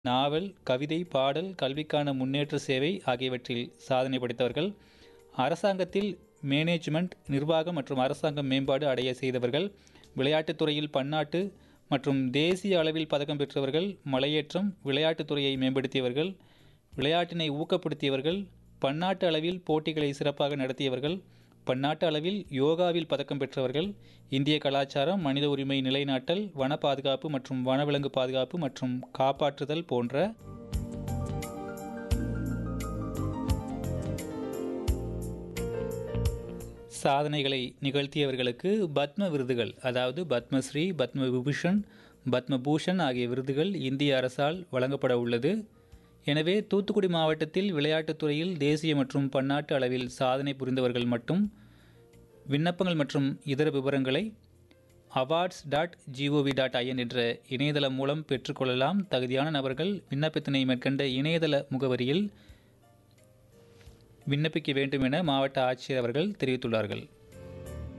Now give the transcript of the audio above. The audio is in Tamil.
நாவல் கவிதை பாடல் கல்விக்கான முன்னேற்ற சேவை ஆகியவற்றில் சாதனை படைத்தவர்கள் அரசாங்கத்தில் மேனேஜ்மெண்ட் நிர்வாகம் மற்றும் அரசாங்க மேம்பாடு அடைய செய்தவர்கள் விளையாட்டுத் துறையில் பன்னாட்டு மற்றும் தேசிய அளவில் பதக்கம் பெற்றவர்கள் மலையேற்றம் விளையாட்டுத் துறையை மேம்படுத்தியவர்கள் விளையாட்டினை ஊக்கப்படுத்தியவர்கள் பன்னாட்டு அளவில் போட்டிகளை சிறப்பாக நடத்தியவர்கள் பன்னாட்டு அளவில் யோகாவில் பதக்கம் பெற்றவர்கள் இந்திய கலாச்சாரம் மனித உரிமை நிலைநாட்டல் வன பாதுகாப்பு மற்றும் வனவிலங்கு பாதுகாப்பு மற்றும் காப்பாற்றுதல் போன்ற சாதனைகளை நிகழ்த்தியவர்களுக்கு பத்ம விருதுகள் அதாவது பத்மஸ்ரீ பத்ம விபூஷன் பத்மபூஷன் ஆகிய விருதுகள் இந்திய அரசால் வழங்கப்பட உள்ளது எனவே தூத்துக்குடி மாவட்டத்தில் விளையாட்டுத் துறையில் தேசிய மற்றும் பன்னாட்டு அளவில் சாதனை புரிந்தவர்கள் மட்டும் விண்ணப்பங்கள் மற்றும் இதர விவரங்களை awards dot gov dot IN என்ற இணையதளம் மூலம் பெற்றுக்கொள்ளலாம் தகுதியான நபர்கள் விண்ணப்பத்தினை மேற்கண்ட இணையதள முகவரியில் விண்ணப்பிக்க வேண்டும் என மாவட்ட ஆட்சியர் அவர்கள் தெரிவித்துள்ளார்கள்